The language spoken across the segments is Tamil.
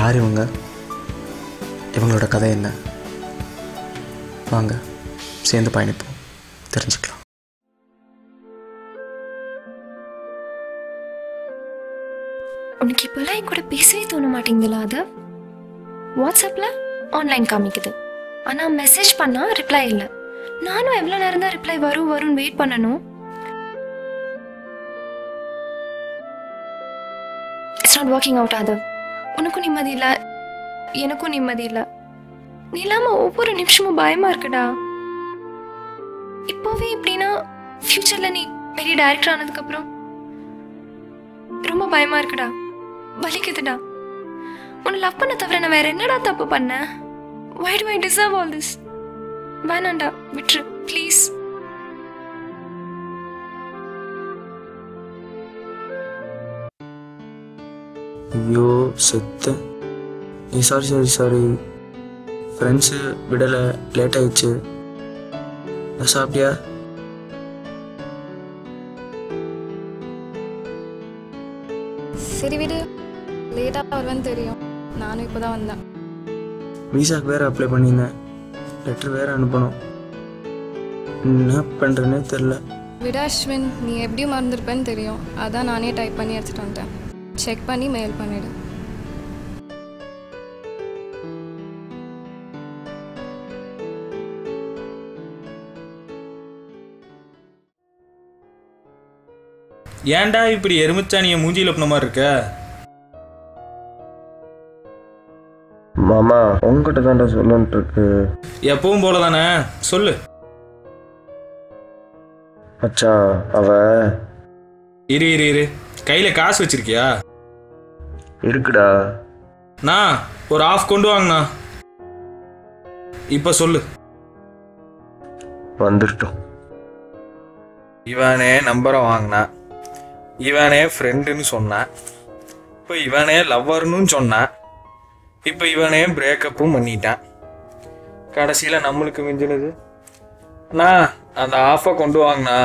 யார் இவங்க இவங்களோட கதை என்ன வாங்க சேர்ந்து பயணிப்போம் தெரிஞ்சுக்கலாம் உனக்கு இப்போல்லாம் என் கூட பேசவே தோண மாட்டேங்குதுல அது வாட்ஸ்அப்பில் ஆன்லைன் காமிக்குது ஆனால் மெசேஜ் பண்ணால் ரிப்ளை இல்லை நானும் எவ்வளோ நேரம் தான் ரிப்ளை வரும் வரும்னு வெயிட் பண்ணணும் இட்ஸ் நாட் ஒர்க்கிங் அவுட் அது உனக்கும் நிம்மதி இல்லை எனக்கும் நிம்மதி இல்லை நீ இல்லாமல் ஒவ்வொரு நிமிஷமும் பயமா இருக்குடா இப்போவே இப்படின்னா ஃப்யூச்சரில் நீ பெரிய டைரக்டர் ஆனதுக்கப்புறம் ரொம்ப பயமா இருக்குடா வலிக்குதுடா உன்னை லவ் பண்ண தவிர நான் வேற என்னடா தப்பு பண்ணேன் why do I deserve all this வேணாண்டா விட்டுரு ப்ளீஸ் ஐயோ செத்தேன் நீ சாரி சாரி சாரி ஃப்ரெண்ட்ஸு விடலை லேட் ஆயிடுச்சு நான் சாப்பிட்டியா சரி விடு லேட்டாக வருவேன்னு தெரியும் நானும் இப்போ தான் வந்தேன் விசாக்கு வேறு அப்ளை பண்ணியிருந்தேன் லெட்டர் வேறு அனுப்பணும் என்ன பண்ணுறேன்னே தெரில விட அஸ்வின் நீ எப்படியும் மறந்துருப்பேன்னு தெரியும் அதான் நானே டைப் பண்ணி எடுத்துகிட்டு வந்துட்டேன் செக் பண்ணி மெயில் பண்ணிவிடு ஏன்டா இப்படி எருமிச்சானிய மூஞ்சியில் ஒப்பின மாதிரி இருக்க மாமா உங்ககிட்ட தான்டா சொல்லன்ட்டு இருக்கு எப்பவும் போல தானே சொல்லு மச்சான் அவ இரு இரு இரு கையில் காசு வச்சிருக்கியா இருக்குடா நான் ஒரு ஆஃப் கொண்டு வாங்கண்ணா இப்போ சொல்லு வந்துட்டோம் இவனே நம்பரை வாங்கினான் இவனே ஃப்ரெண்டுன்னு சொன்னான் இப்போ இவனே லவ்வர்னு சொன்னான் இப்போ இவனே பிரேக்கப்பும் பண்ணிட்டான் கடைசியில் நம்மளுக்கு மிஞ்சினது அண்ணா அந்த ஆஃபை கொண்டு வாங்கண்ணா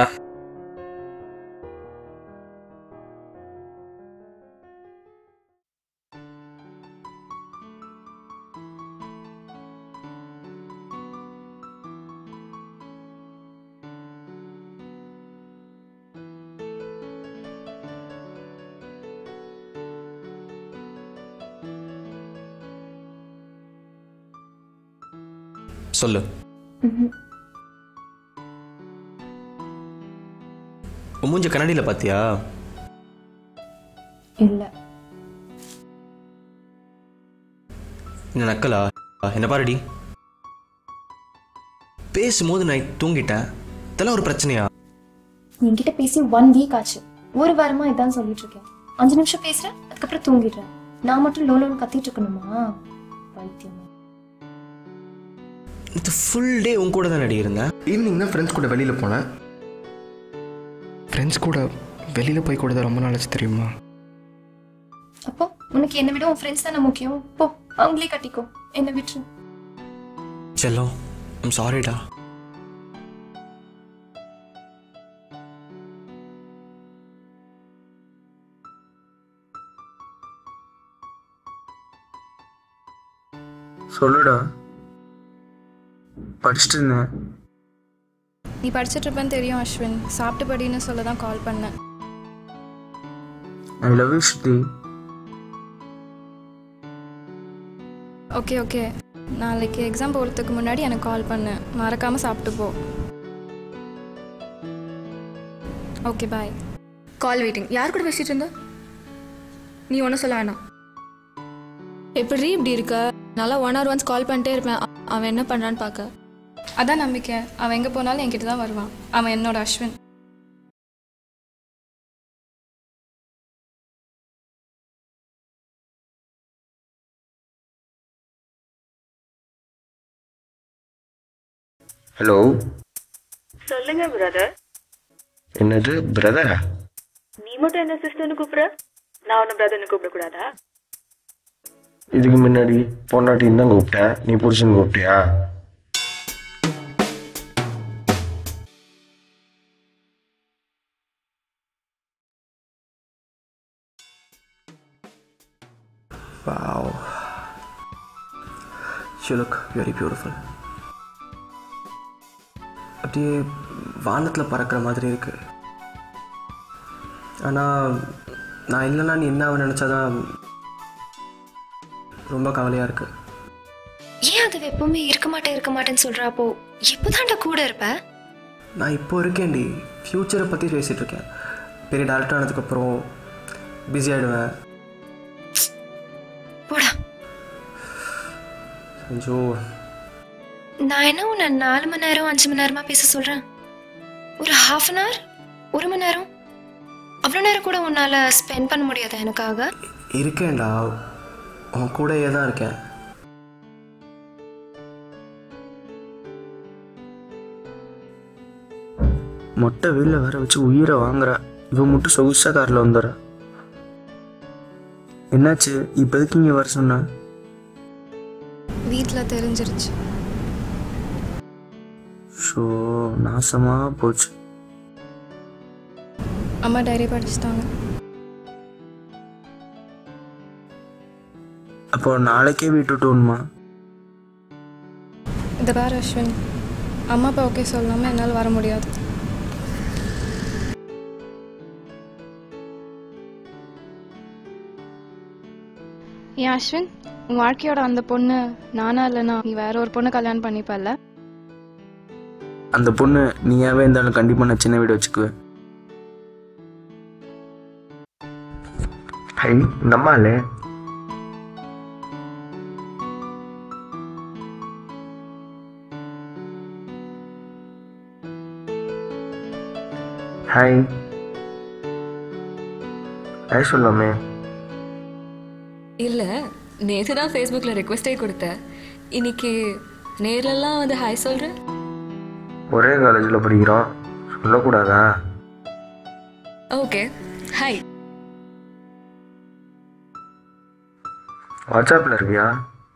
சொல்லு உன் மூஞ்ச கண்ணாடியில் பார்த்தியா இல்லை என்ன நக்கலா என்ன பாருடி பேசும்போது நான் தூங்கிட்டேன் இதெல்லாம் ஒரு பிரச்சனையா என்கிட்ட பேசி ஒன் வீக் ஆச்சு ஒரு வாரமா இதான் சொல்லிட்டு இருக்கேன் அஞ்சு நிமிஷம் பேசுறேன் அதுக்கப்புறம் தூங்கிடுறேன் நான் மட்டும் லோ லோன்னு கத்திட்டு இருக்கணுமா பைத்தியம் இது ஃபுல் டே உன் கூட தான் நடி இருந்தேன் ஈவினிங் தான் ஃப்ரெண்ட்ஸ் கூட வெளியில் போனேன் ஃப்ரெண்ட்ஸ் கூட வெளியில் போய் கூட தான் ரொம்ப நாளாச்சு தெரியுமா அப்போ உனக்கு என்னை விட உன் ஃப்ரெண்ட்ஸ் தானே முக்கியம் போ அவங்களே கட்டிக்கோ என்னை விட்டுரு செல்லம் ஐம் சாரிடா சொல்லுடா படிச்சுட்டு இருந்தேன் நீ படிச்சுட்டு இருப்பேன்னு தெரியும் அஸ்வின் சாப்பிட்டு படின்னு சொல்ல தான் கால் பண்ணேன் I love you Shruti okay okay நாளைக்கு எக்ஸாம் போகிறதுக்கு முன்னாடி எனக்கு கால் பண்ணு மறக்காமல் சாப்பிட்டு போ ஓகே பாய் கால் வெயிட்டிங் யார் கூட பேசிட்டு இருந்த நீ ஒன்றும் சொல்ல வேணாம் எப்படி இப்படி இருக்க நல்லா ஒன் ஹவர் ஒன்ஸ் கால் பண்ணிட்டே இருப்பேன் அ- அவன் என்ன பண்ணுறான்னு பார்க்க அதான் நம்பிக்கை அவன் எங்கே போனாலும் என்கிட்ட தான் வருவான் அவன் என்னோட அஸ்வின் ஹலோ சொல்லுங்க பிரதர் என்னது பிரதரா நீ மட்டும் என்ன சிஸ்டர்னு கூப்பிடுற நான் ஒன்னும் பிரதர்னு கூப்பிடக்கூடாதா இதுக்கு முன்னாடி பொண்டாட்டின்னு தான் கூப்பிட்டேன் நீ புருஷன் கூப்பிட்டியா wow you look very beautiful அப்படியே வானத்தில் பறக்கிற மாதிரி இருக்கு ஆனால் நான் இல்லைன்னா நீ என்ன அவன் நினச்சாதான் ரொம்ப கவலையாக இருக்கு ஏன் அது எப்பவுமே இருக்க மாட்டேன் இருக்க மாட்டேன்னு சொல்ற அப்போ எப்போதான்டா கூட இருப்ப நான் இப்போ இருக்கேன்டி ஃப்யூச்சரை பற்றி பேசிகிட்டு இருக்கேன் பெரிய டேரக்டர் ஆனதுக்கப்புறம் பிஸி ஆகிடுவேன் போடா ஐயோ நான் என்ன உன்னை நாலு மணி நேரம் அஞ்சு மணி நேரமா பேச சொல்றேன் ஒரு ஹாஃப் அன் ஹவர் ஒரு மணி நேரம் அவ்வளோ நேரம் கூட உன்னால ஸ்பெண்ட் பண்ண முடியாதா எனக்காக இருக்கேன்டா உன் கூடயே தான் இருக்கேன் மொட்டை வெயில வர வச்சு உயிரை வாங்குறா இவன் மட்டும் சொகுசா காரில் வந்துடுறா என்னாச்சு இப்போ எதுக்கு இங்கே வர சொன்ன வீட்டில் தெரிஞ்சிருச்சு ஷோ நாசமாக போச்சு அம்மா டைரி படிச்சுட்டாங்க அப்போ நாளைக்கே வீட்டு விட்டுணுமா இந்த பார் அஸ்வின் அம்மா அப்பா ஓகே சொல்லாமல் என்னால் வர முடியாது ஏன் அஸ்வின் உன் வாழ்க்கையோட அந்த பொண்ணு நானா இல்லைனா நீ வேற ஒரு பொண்ணு கல்யாணம் பண்ணிப்பல்ல அந்த பொண்ணு நீயாவே இருந்தாலும் கண்டிப்பாக நான் சின்ன வீடு வச்சுக்குவேன் ஹை இந்த அம்மாலே ஹாய் ஹாய் சொல்லாமே இல்லை நேற்று தான் ஃபேஸ்புக்கில் ரெக்வெஸ்டே கொடுத்தேன் இன்னைக்கு நேர்லலாம் வந்து ஹாய் சொல்கிறேன் ஒரே காலேஜில் படிக்கிறோம் சொல்லக்கூடாதா ஓகே ஹாய் வாட்ஸ்அப்பில் இருக்கியா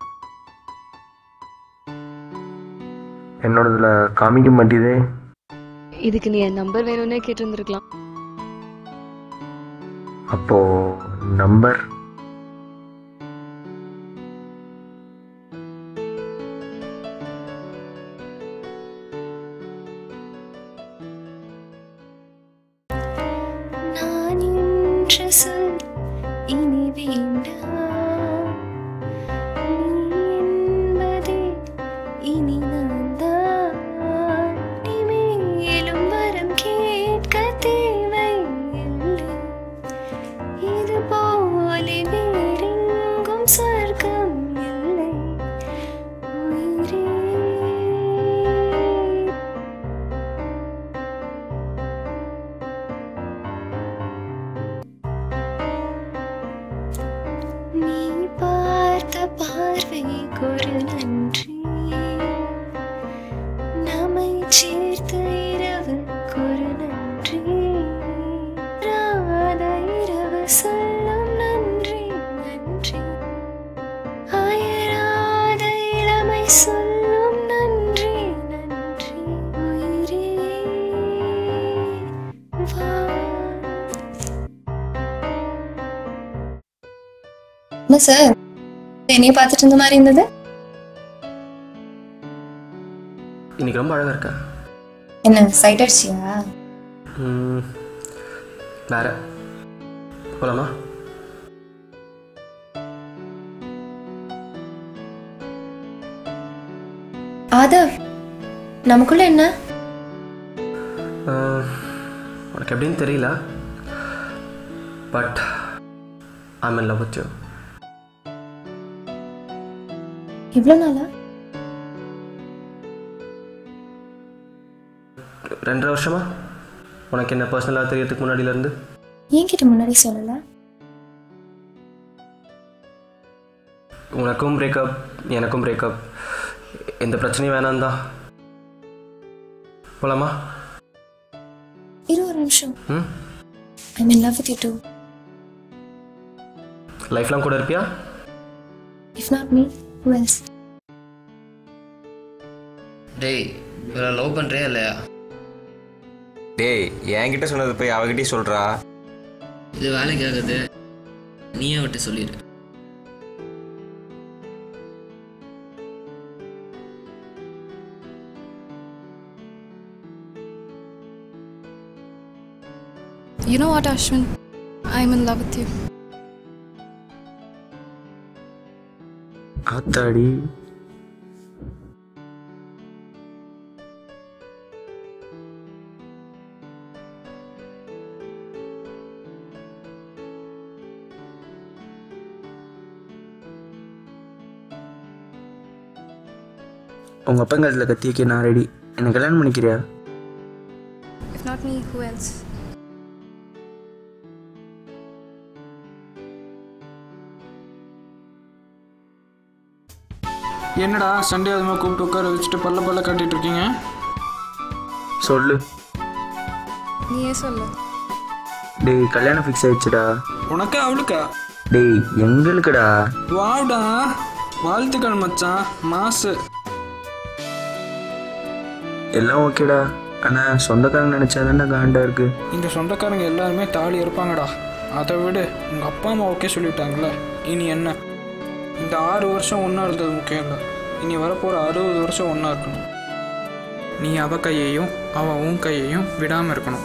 என்னோடதுல காமிக்க மாட்டேதே இதுக்கு நீ என் நம்பர் வேணும்னே கேட்டிருந்துருக்கலாம் அப்போ நம்பர் நான் என்று சொல் இனி வேண்டாம் நீ என்பதே இனி நான் தான் நீ மேலும் வரம் கேட்க தேவையில்லை இது போல வேறெங்கும் சொர்க்கம் இல்லை உயிரே நீ பார்த்த பார்வைக்கு ஒரு நன்றி நம்மை சேர்த்த இரவுக்கு ஒரு நன்றி ராத இரவு சொல்லும் நன்றி நன்றி அயராத இளமை சொல்லும் நன்றி நன்றி உயிரே வா என்ன சார் என்னைய பார்த்துட்டு இருந்த மாதிரி இருந்தது இன்னைக்கு ரொம்ப அழகாக இருக்கேன் என்ன சைட் அடிச்சியா ம், வேற போலாமா ஆதவ் நமக்குள்ள என்ன அஹ், உனக்கு எப்படின்னு தெரியல but I'm in love with you இவ்வளோ நாளா ரெண்டரை வருஷமா உனக்கு என்ன பர்சனலாக தெரியறதுக்கு முன்னாடியிலேருந்து என்கிட்ட முன்னாடி சொல்லல உனக்கும் பிரேக்கப் எனக்கும் பிரேக்கப் எந்த பிரச்சனையும் வேணாம் தான் போலாமா இரு ஒரு நிமிஷம் ம் I mean love with you too லைஃப்லாம் கூட இருப்பியா if not me who else டேய் இவரை லவ் பண்ணுறியா இல்லையா டேய் என்கிட்ட சொன்னது போய் அவகிட்டே சொல்றா இது வேலைக்கு ஆகுது நீயே விட்டு சொல்லிடு you know what Ashwin I am in love with you ஆத்தாடி உங்கள் அப்பங்காலத்தில் கத்தியக்கே நான் ரெடி என்னை கல்யாணம் பண்ணிக்கிறியா if not me who else என்னடா சண்டே அதுமா கூப்பிட்டு உட்கார வச்சுட்டு பல்ல பல்ல காட்டிட்டு இருக்கீங்க சொல்லு நீயே சொல்லு டேய் கல்யாணம் ஃபிக்ஸ் ஆயிடுச்சுடா உனக்கா அவளுக்கா டேய் எங்களுக்குடா வாவ்டா வாழ்த்துக்கள் மச்சான் மாசு எல்லாம் ஓகேடா ஆனால் சொந்தக்காரங்க நினச்சா தானே காண்டா இருக்கு இந்த சொந்தக்காரங்க எல்லாருமே தாலி இருப்பாங்கடா அதை விடு உங்கள் அப்பா அம்மா ஓகே சொல்லிட்டாங்களே இனி என்ன இந்த ஆறு வருஷம் ஒன்றா இருந்தது முக்கியம் இல்லை இனி வரப்போகிற அறுபது வருஷம் ஒன்றா இருக்கணும் நீ அவ கையையும் அவ உன் கையையும் விடாமல் இருக்கணும்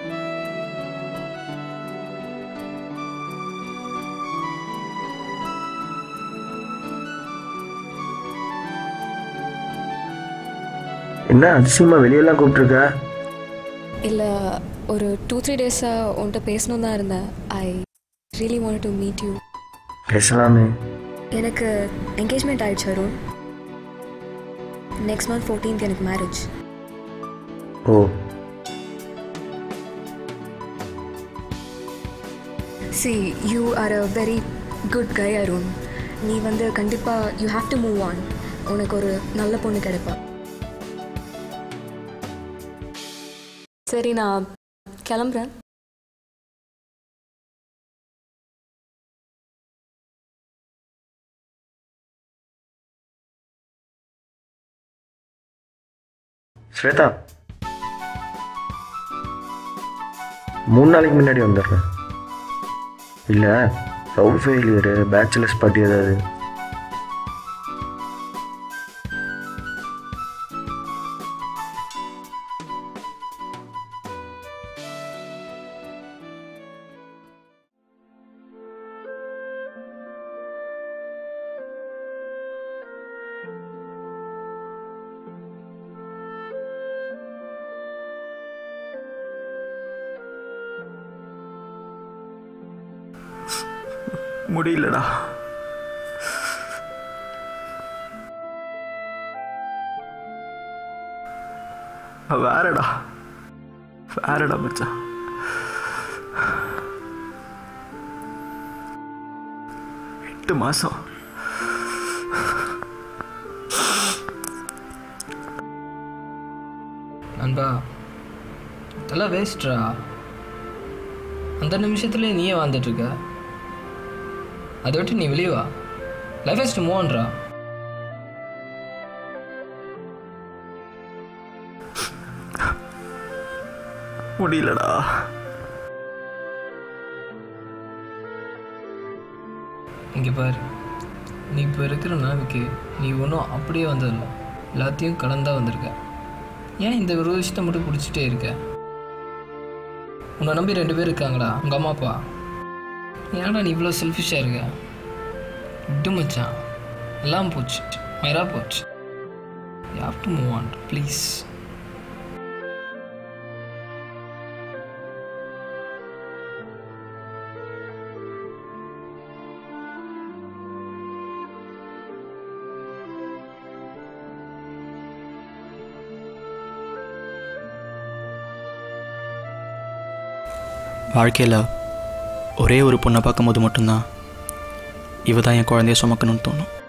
என்ன அதிசயமாக வெளியெல்லாம் கூப்பிட்ருக்க இல்லை ஒரு டூ த்ரீ டேஸாக உன்கிட்ட பேசணும் தான் இருந்தேன் I really want to meet you பேசலாமே எனக்கு என்கேஜ்மெண்ட் ஆயிடுச்சு அருண் நெக்ஸ்ட் மந்த் ஃபோர்டீன்த் எனக்கு marriage oh see you are a very good guy Arun நீ வந்து கண்டிப்பாக you have to move on உனக்கு ஒரு நல்ல பொண்ணு கிடைப்பா சரி நான் கிளம்புறேன் ஸ்வேதா மூணு நாளைக்கு முன்னாடி வந்துடுறேன் இல்லை லவ் ஃபெயிலியரு பேச்சுலர்ஸ் பார்ட்டி ஏதாவது முடியலடா வேறடா வேறடா மச்சான் எட்டு மாசம் நண்பா இதெல்லாம் வேஸ்ட்ரா அந்த நிமிஷத்துலேயே நீயே வாழ்ந்துட்டு இருக்க அதை விட்டு நீ வெளியே வா லைஃப் ஹஸ் டு மூவ்ன்றா முடியலடா இங்கே பாரு நீ இப்போ இருக்கிற நிலைமைக்கு நீ ஒன்றும் அப்படியே வந்ததில்ல எல்லாத்தையும் கலந்தா வந்திருக்க ஏன் இந்த ஒரு விஷயத்தை மட்டும் பிடிச்சிட்டே இருக்க உன்னை நம்பி ரெண்டு பேர் இருக்காங்களா உங்கள் அம்மா அப்பா ஏன்டா நீ இவ்வளோ செல்ஃபிஷாக இருக்க விட்டு மச்சான் எல்லாம் போச்சு மயிரா போச்சு you have to move on please வாழ்க்கையில் ஒரே ஒரு பொண்ணை பார்க்கும்போது மட்டும்தான் இவ தான் என் குழந்தைய சுமக்கணும்னு தோணும்